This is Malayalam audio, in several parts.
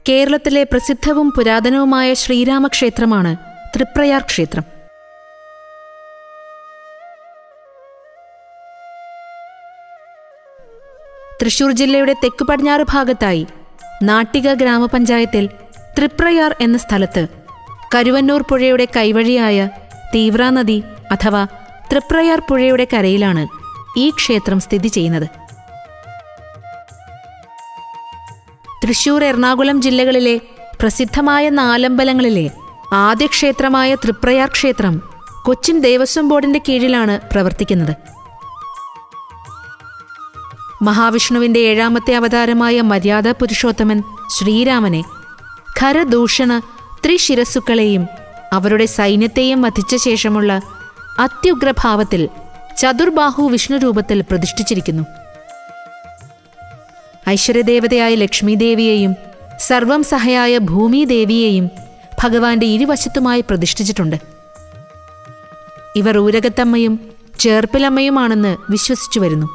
കേരളത്തിലെ പ്രസിദ്ധവും പുരാതനവുമായ ശ്രീരാമക്ഷേത്രമാണ് തൃപ്രയാർ ക്ഷേത്രം തൃശൂർ ജില്ലയുടെ തെക്കു പടിഞ്ഞാറ് ഭാഗത്തായി നാട്ടിക ഗ്രാമപഞ്ചായത്തിൽ തൃപ്രയാർ എന്ന സ്ഥലത്ത് കരുവന്നൂർ പുഴയുടെ കൈവഴിയായ തീവ്ര നദി അഥവാ തൃപ്രയാർ പുഴയുടെ കരയിലാണ് ഈ ക്ഷേത്രം സ്ഥിതി ചെയ്യുന്നത് തൃശൂർ എറണാകുളം ജില്ലകളിലെ പ്രസിദ്ധമായ നാലമ്പലങ്ങളിലെ ആദ്യ ക്ഷേത്രമായ തൃപ്രയാർ ക്ഷേത്രം കൊച്ചിൻ ദേവസ്വം ബോർഡിന്റെ കീഴിലാണ് പ്രവർത്തിക്കുന്നത് മഹാവിഷ്ണുവിന്റെ ഏഴാമത്തെ അവതാരമായ മര്യാദ പുരുഷോത്തമൻ ശ്രീരാമനെ ഖരദൂഷണ ത്രിശിരസ്സുക്കളെയും അവരുടെ സൈന്യത്തെയും വധിച്ച ശേഷമുള്ള അത്യുഗ്രഭാവത്തിൽ ചതുർബാഹു വിഷ്ണു രൂപത്തിൽ പ്രതിഷ്ഠിച്ചിരിക്കുന്നു ഐശ്വര്യദേവതയായ ലക്ഷ്മീദേവിയെയും സർവം സഹയായ ഭൂമിദേവിയെയും ഭഗവാന്റെ ഇരുവശത്തുമായി പ്രതിഷ്ഠിച്ചിട്ടുണ്ട് ഇവർ ഊരകത്തമ്മയും ചേർപ്പിലമ്മയുമാണെന്ന് വിശ്വസിച്ചു വരുന്നു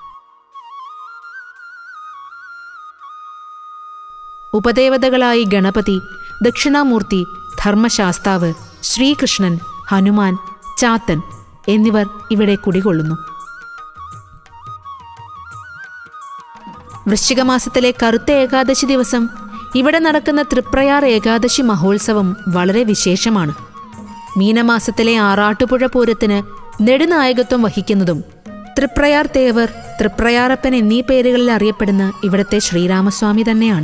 ഉപദേവതകളായി ഗണപതി ദക്ഷിണാമൂർത്തി ധർമ്മശാസ്താവ് ശ്രീകൃഷ്ണൻ ഹനുമാൻ ചാത്തൻ എന്നിവർ ഇവിടെ കുടികൊള്ളുന്നു വൃശ്ചികമാസത്തിലെ കറുത്ത ഏകാദശി ദിവസം ഇവിടെ നടക്കുന്ന തൃപ്രയാർ ഏകാദശി മഹോത്സവം വളരെ വിശേഷമാണ് മീനമാസത്തിലെ ആറാട്ടുപുഴ പൂരത്തിന് നെടുനായകത്വം വഹിക്കുന്നതും തൃപ്രയാർ തേവർ തൃപ്രയാറപ്പൻ എന്നീ പേരുകളിൽ അറിയപ്പെടുന്ന ഇവിടത്തെ ശ്രീരാമസ്വാമി തന്നെയാണ്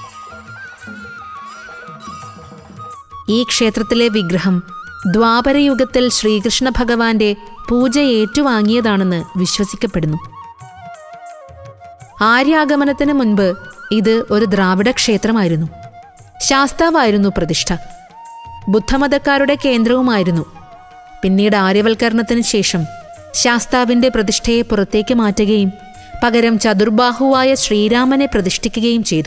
ഈ ക്ഷേത്രത്തിലെ വിഗ്രഹം ദ്വാപരയുഗത്തിൽ ശ്രീകൃഷ്ണ ഭഗവാന്റെ പൂജ ഏറ്റുവാങ്ങിയതാണെന്ന് വിശ്വസിക്കപ്പെടുന്നു ആര്യാഗമനത്തിന് മുൻപ് ഇത് ഒരു ദ്രാവിഡ ക്ഷേത്രമായിരുന്നു ശാസ്താവായിരുന്നു പ്രതിഷ്ഠ ബുദ്ധമതക്കാരുടെ കേന്ദ്രവുമായിരുന്നു പിന്നീട് ആര്യവൽക്കരണത്തിന് ശേഷം ശാസ്താവിന്റെ പ്രതിഷ്ഠയെ പുറത്തേക്ക് മാറ്റുകയും പകരം ചതുർബാഹുവായ ശ്രീരാമനെ പ്രതിഷ്ഠിക്കുകയും ചെയ്തു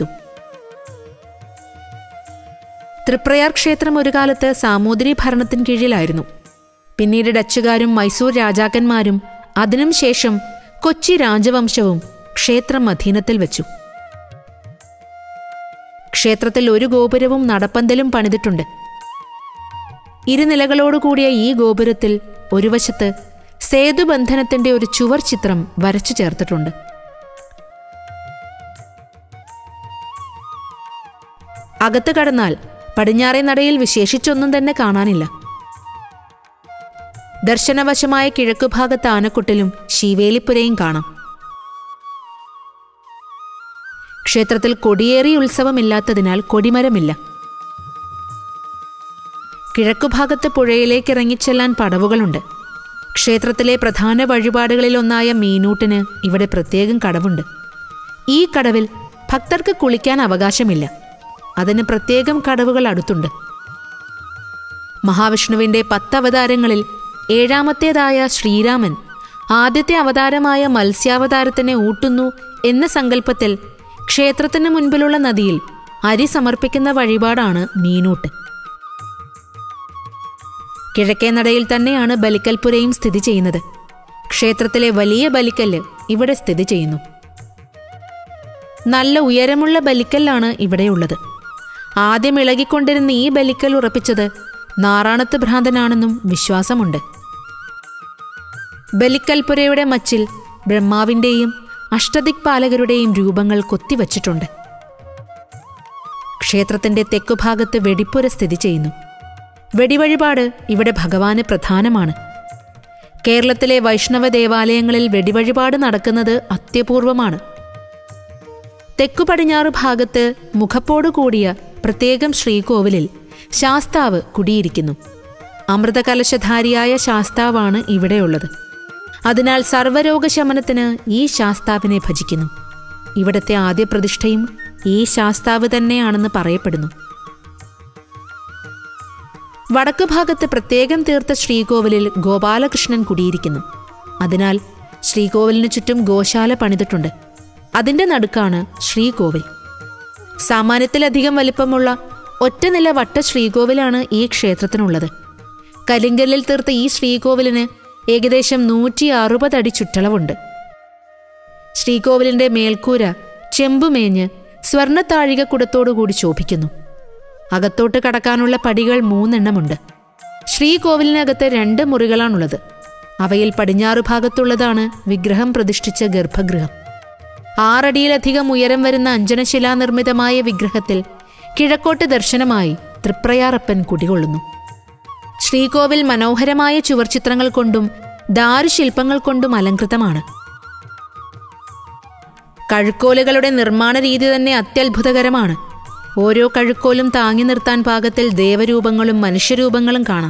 തൃപ്രയാർ ക്ഷേത്രം ഒരു കാലത്ത് സാമൂതിരി ഭരണത്തിന് കീഴിലായിരുന്നു പിന്നീട് ഡച്ചുകാരും മൈസൂർ രാജാക്കന്മാരും അതിനും ശേഷം കൊച്ചി രാജവംശവും ക്ഷേത്രം അധീനത്തിൽ വെച്ചു ക്ഷേത്രത്തിൽ ഒരു ഗോപുരവും നടപ്പന്തലും പണിതിട്ടുണ്ട് ഇരുനിലകളോടുകൂടിയ ഈ ഗോപുരത്തിൽ ഒരു വശത്ത് സേതുബന്ധനത്തിന്റെ ഒരു ചുവർ ചിത്രം വരച്ചു ചേർത്തിട്ടുണ്ട് അകത്ത് കടന്നാൽ പടിഞ്ഞാറേ നടയിൽ വിശേഷിച്ചൊന്നും തന്നെ കാണാനില്ല ദർശനവശമായ കിഴക്കുഭാഗത്ത് ആനക്കുട്ടിലും ശിവേലിപ്പുരയും കാണാം ക്ഷേത്രത്തിൽ കൊടിയേറി ഉത്സവമില്ലാത്തതിനാൽ കൊടിമരമില്ല കിഴക്കുഭാഗത്ത് പുഴയിലേക്ക് ഇറങ്ങിച്ചെല്ലാൻ പടവുകളുണ്ട് ക്ഷേത്രത്തിലെ പ്രധാന വഴിപാടുകളിലൊന്നായ മീനൂട്ടിന് ഇവിടെ പ്രത്യേകം കടവുണ്ട് ഈ കടവിൽ ഭക്തർക്ക് കുളിക്കാൻ അവകാശമില്ല അതിന് പ്രത്യേകം കടവുകൾ അടുത്തുണ്ട് മഹാവിഷ്ണുവിന്റെ പത്തവതാരങ്ങളിൽ ഏഴാമത്തേതായ ശ്രീരാമൻ ആദ്യത്തെ അവതാരമായ മത്സ്യാവതാരത്തിനെ ഊട്ടുന്നു എന്ന സങ്കല്പത്തിൽ ക്ഷേത്രത്തിന് മുൻപിലുള്ള നദിയിൽ അരി സമർപ്പിക്കുന്ന വഴിപാടാണ് മീനൂട്ട് കിഴക്കേ നടയിൽ തന്നെയാണ് ബലിക്കൽപുരയും സ്ഥിതി ചെയ്യുന്നത് ക്ഷേത്രത്തിലെ വലിയ ബലിക്കല്ല് ഇവിടെ സ്ഥിതി ചെയ്യുന്നു നല്ല ഉയരമുള്ള ബലിക്കല്ലാണ് ഇവിടെയുള്ളത് ആദ്യം ഇളകിക്കൊണ്ടിരുന്ന ഈ ബലിക്കൽ ഉറപ്പിച്ചത് നാറാണത്ത് ഭ്രാന്തനാണെന്നും വിശ്വാസമുണ്ട് ബലിക്കൽപുരയുടെ മച്ചിൽ ബ്രഹ്മാവിന്റെയും അഷ്ടദിക്പാലകരുടെയും രൂപങ്ങൾ കൊത്തിവച്ചിട്ടുണ്ട് ക്ഷേത്രത്തിന്റെ തെക്കുഭാഗത്ത് വെടിപ്പുര സ്ഥിതി ചെയ്യുന്നു വെടിവഴിപാട് ഇവിടെ ഭഗവാന് പ്രധാനമാണ് കേരളത്തിലെ വൈഷ്ണവ ദേവാലയങ്ങളിൽ വെടിവഴിപാട് നടക്കുന്നത് അത്യപൂർവമാണ് തെക്കു പടിഞ്ഞാറ് ഭാഗത്ത് മുഖപ്പോടു കൂടിയ പ്രത്യേകം ശ്രീകോവിലിൽ ശാസ്താവ് കുടിയിരിക്കുന്നു അമൃതകലശധാരിയായ ശാസ്താവാണ് ഇവിടെയുള്ളത് അതിനാൽ സർവരോഗശമനത്തിന് ഈ ശാസ്താവിനെ ഭജിക്കുന്നു ഇവിടത്തെ ആദ്യ പ്രതിഷ്ഠയും ഈ ശാസ്താവ് തന്നെയാണെന്ന് പറയപ്പെടുന്നു വടക്ക് ഭാഗത്ത് പ്രത്യേകം തീർത്ത ശ്രീകോവിലിൽ ഗോപാലകൃഷ്ണൻ കുടിയിരിക്കുന്നു അതിനാൽ ശ്രീകോവിലിനു ചുറ്റും ഗോശാല പണിതിട്ടുണ്ട് അതിന്റെ നടുക്കാണ് ശ്രീകോവിൽ സാമാന്യത്തിലധികം വലിപ്പമുള്ള ഒറ്റനില വട്ട ശ്രീകോവിലാണ് ഈ ക്ഷേത്രത്തിനുള്ളത് കരിങ്കല്ലിൽ തീർത്ത ഈ ശ്രീകോവിലിന് ഏകദേശം നൂറ്റി അറുപത് അടി ചുറ്റളവുണ്ട് ശ്രീകോവിലിന്റെ മേൽക്കൂര ചെമ്പുമേഞ്ഞ് സ്വർണ്ണത്താഴികക്കുടത്തോടുകൂടി ശോഭിക്കുന്നു അകത്തോട്ട് കടക്കാനുള്ള പടികൾ മൂന്നെണ്ണമുണ്ട് ശ്രീകോവിലിനകത്ത് രണ്ട് മുറികളാണുള്ളത് അവയിൽ പടിഞ്ഞാറു ഭാഗത്തുള്ളതാണ് വിഗ്രഹം പ്രതിഷ്ഠിച്ച ഗർഭഗൃഹം ആറടിയിലധികം ഉയരം വരുന്ന അഞ്ജനശിലാനിർമ്മിതമായ വിഗ്രഹത്തിൽ കിഴക്കോട്ട് ദർശനമായി തൃപ്രയാറപ്പൻ കുടികൊള്ളുന്നു ശ്രീകോവിൽ മനോഹരമായ ചുവർച്ചിത്രങ്ങൾ കൊണ്ടും ദാരുശില്പങ്ങൾ കൊണ്ടും അലങ്കൃതമാണ് കഴുക്കോലുകളുടെ നിർമ്മാണ രീതി തന്നെ അത്യത്ഭുതകരമാണ് ഓരോ കഴുക്കോലും താങ്ങി നിർത്താൻ പാകത്തിൽ ദേവരൂപങ്ങളും മനുഷ്യരൂപങ്ങളും കാണാം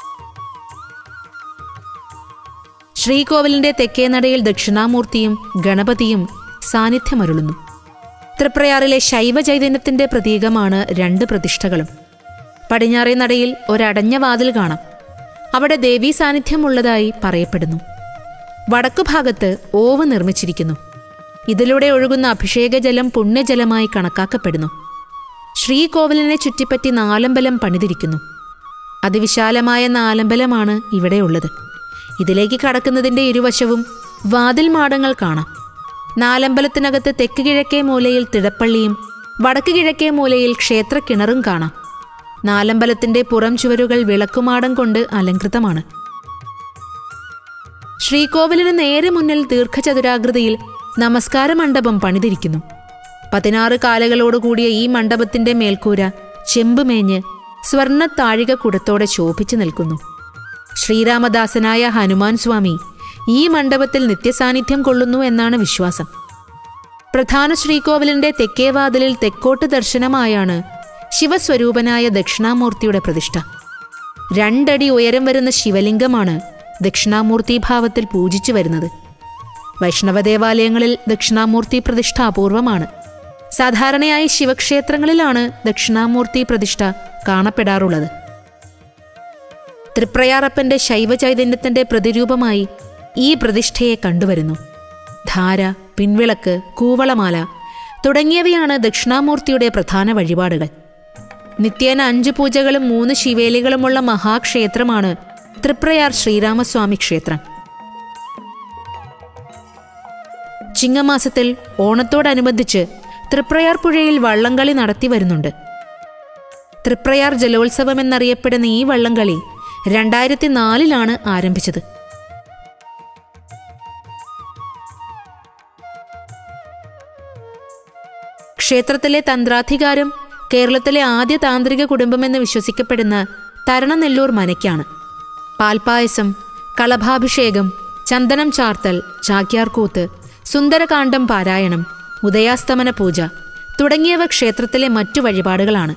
ശ്രീകോവിലിന്റെ തെക്കേ നടയിൽ ദക്ഷിണാമൂർത്തിയും ഗണപതിയും സാന്നിധ്യമരുളുന്നു തൃപ്രയാറിലെ ശൈവ ചൈതന്യത്തിന്റെ പ്രതീകമാണ് രണ്ട് പ്രതിഷ്ഠകളും പടിഞ്ഞാറേ നടയിൽ ഒരടഞ്ഞ വാതിൽ കാണാം അവിടെ ദേവീ സാന്നിധ്യമുള്ളതായി പറയപ്പെടുന്നു വടക്കുഭാഗത്ത് ഓവ് നിർമ്മിച്ചിരിക്കുന്നു ഇതിലൂടെ ഒഴുകുന്ന അഭിഷേകജലം പുണ്യജലമായി കണക്കാക്കപ്പെടുന്നു ശ്രീകോവിലിനെ ചുറ്റിപ്പറ്റി നാലമ്പലം പണിതിരിക്കുന്നു അതിവിശാലമായ നാലമ്പലമാണ് ഇവിടെയുള്ളത് ഇതിലേക്ക് കടക്കുന്നതിന്റെ ഇരുവശവും വാതിൽ മാടങ്ങൾ കാണാം നാലമ്പലത്തിനകത്ത് തെക്ക് കിഴക്കേ മൂലയിൽ തിടപ്പള്ളിയും വടക്ക് കിഴക്കേ മൂലയിൽ ക്ഷേത്രക്കിണറും കാണാം നാലമ്പലത്തിന്റെ പുറം ചുവരുകൾ വിളക്കുമാടം കൊണ്ട് അലങ്കൃതമാണ് ശ്രീകോവിലിന് നേരെ മുന്നിൽ ദീർഘചതുരാകൃതിയിൽ നമസ്കാര മണ്ഡപം പണിതിരിക്കുന്നു പതിനാറ് കാലുകളോടുകൂടിയ ഈ മണ്ഡപത്തിന്റെ മേൽക്കൂര ചെമ്പുമേഞ്ഞ് സ്വർണ്ണ താഴിക കുടത്തോടെ ശോഭിച്ചു നിൽക്കുന്നു ശ്രീരാമദാസനായ ഹനുമാൻ സ്വാമി ഈ മണ്ഡപത്തിൽ നിത്യസാന്നിധ്യം കൊള്ളുന്നു എന്നാണ് വിശ്വാസം പ്രധാന ശ്രീകോവിലിന്റെ തെക്കേ വാതിലിൽ തെക്കോട്ട് ദർശനമായാണ് ശിവസ്വരൂപനായ ദക്ഷിണാമൂർത്തിയുടെ പ്രതിഷ്ഠ രണ്ടടി ഉയരം വരുന്ന ശിവലിംഗമാണ് ദക്ഷിണാമൂർത്തി ഭാവത്തിൽ പൂജിച്ചു വരുന്നത് വൈഷ്ണവ ദേവാലയങ്ങളിൽ ദക്ഷിണാമൂർത്തി പ്രതിഷ്ഠ അപൂർവമാണ് സാധാരണയായി ശിവക്ഷേത്രങ്ങളിലാണ് ദക്ഷിണാമൂർത്തി പ്രതിഷ്ഠ കാണപ്പെടാറുള്ളത് തൃപ്രയാറപ്പന്റെ ശൈവചൈതന്യത്തിന്റെ പ്രതിരൂപമായി ഈ പ്രതിഷ്ഠയെ കണ്ടുവരുന്നു ധാര പിൻവിളക്ക് കൂവളമാല തുടങ്ങിയവയാണ് ദക്ഷിണാമൂർത്തിയുടെ പ്രധാന വഴിപാടുകൾ നിത്യേന അഞ്ചു പൂജകളും മൂന്ന് ശിവേലികളുമുള്ള മഹാക്ഷേത്രമാണ് തൃപ്രയാർ ശ്രീരാമസ്വാമി ക്ഷേത്രം ചിങ്ങമാസത്തിൽ ഓണത്തോടനുബന്ധിച്ച് തൃപ്രയാർ പുഴയിൽ വള്ളംകളി നടത്തി വരുന്നുണ്ട് തൃപ്രയാർ ജലോത്സവം എന്നറിയപ്പെടുന്ന ഈ വള്ളംകളി രണ്ടായിരത്തി നാലിലാണ് ആരംഭിച്ചത് ക്ഷേത്രത്തിലെ തന്ത്രാധികാരം കേരളത്തിലെ ആദ്യ താന്ത്രിക കുടുംബമെന്ന് വിശ്വസിക്കപ്പെടുന്ന തരണനെല്ലൂർ മനയ്ക്കാണ് പാൽപായസം കളഭാഭിഷേകം ചന്ദനം ചാർത്തൽ ചാക്യാർകൂത്ത് സുന്ദരകാന്ഡം പാരായണം ഉദയാസ്തമന പൂജ തുടങ്ങിയവ ക്ഷേത്രത്തിലെ മറ്റു വഴിപാടുകളാണ്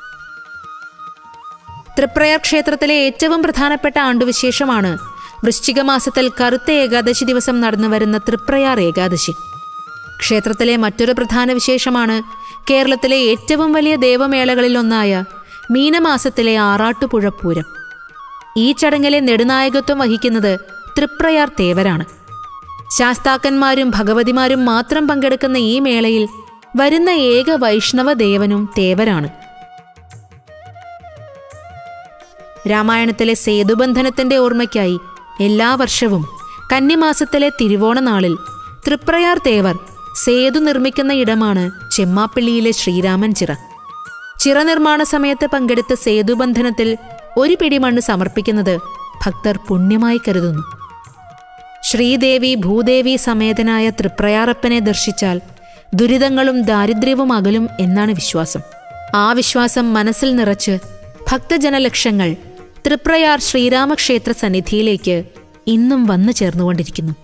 തൃപ്രയാർ ക്ഷേത്രത്തിലെ ഏറ്റവും പ്രധാനപ്പെട്ട ആണ്ടുവിശേഷമാണ് വൃശ്ചിക മാസത്തിൽ കറുത്ത ഏകാദശി ദിവസം നടന്നു വരുന്ന തൃപ്രയാർ ഏകാദശി ക്ഷേത്രത്തിലെ മറ്റൊരു പ്രധാന വിശേഷമാണ് കേരളത്തിലെ ഏറ്റവും വലിയ ദേവമേളകളിലൊന്നായ മീനമാസത്തിലെ ആറാട്ടുപുഴപ്പൂരം ഈ ചടങ്ങിലെ നെടുനായകത്വം വഹിക്കുന്നത് തൃപ്രയാർ തേവരാണ് ശാസ്താക്കന്മാരും ഭഗവതിമാരും മാത്രം പങ്കെടുക്കുന്ന ഈ മേളയിൽ വരുന്ന ഏക വൈഷ്ണവ ദേവനും തേവരാണ് രാമായണത്തിലെ സേതുബന്ധനത്തിന്റെ ഓർമ്മയ്ക്കായി എല്ലാ വർഷവും കന്നിമാസത്തിലെ തിരുവോണ നാളിൽ തൃപ്രയാർ തേവർ സേതു നിർമ്മിക്കുന്ന ഇടമാണ് ചെമ്മാപ്പള്ളിയിലെ ശ്രീരാമൻ ചിറ ചിറ നിർമ്മാണ സമയത്ത് പങ്കെടുത്ത സേതുബന്ധനത്തിൽ ഒരു പിടി മണ്ണ് സമർപ്പിക്കുന്നത് ഭക്തർ പുണ്യമായി കരുതുന്നു ശ്രീദേവി ഭൂദേവി സമേതനായ തൃപ്രയാറപ്പനെ ദർശിച്ചാൽ ദുരിതങ്ങളും ദാരിദ്ര്യവും അകലും എന്നാണ് വിശ്വാസം ആ വിശ്വാസം മനസ്സിൽ നിറച്ച് ഭക്തജനലക്ഷങ്ങൾ തൃപ്രയാർ ശ്രീരാമക്ഷേത്ര സന്നിധിയിലേക്ക് ഇന്നും വന്നു ചേർന്നുകൊണ്ടിരിക്കുന്നു